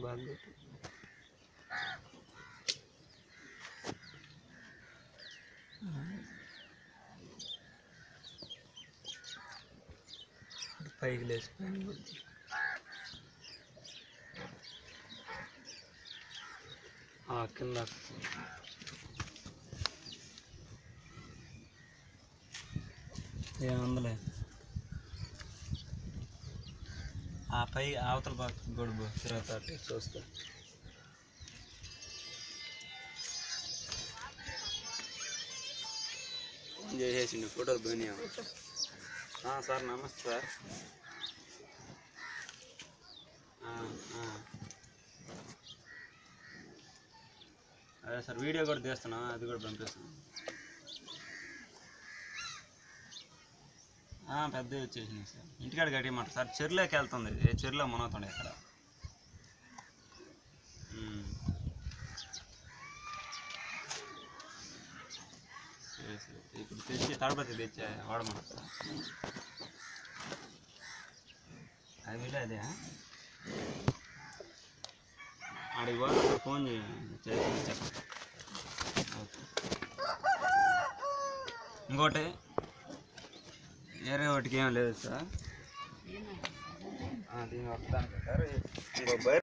బాగా కొట్టు. పైకి లేచి పైన కొట్టు. ఆ, కింద ఏముందలే ఆ పై అవతల పక్క గొడుగు తర్వాత అటు చూస్తా ఫోన్ చేసేసిండు ఫోటోలు పోయినాయా ఆ, సార్ నమస్తే సార్ ఆ, ఆ. అదే సార్ వీడియో కూడా తీస్తున్నా అది కూడా పంపిస్తాను ఆ, పెద్దవి వచ్చేసినాయి సార్ ఇంటికాడ కట్టేయమంట సార్ చెరువులోకి వెళ్తుంది ఏ చెరువులో మునగుతుండే ఇక్కడ ఉమ్. సరే సరే ఇప్పుడు తెచ్చి తడపతి తెచ్చి వాడమన్నా సార్ అది వీలే అదే ఆడికి పోతే ఫోన్ చేయండి చేసి చెప్పండి ఓకే ఇంకోటి వేరే వాటికి ఏం లేదు సార్ దీని వస్తాను సార్ ఇంకో బైర్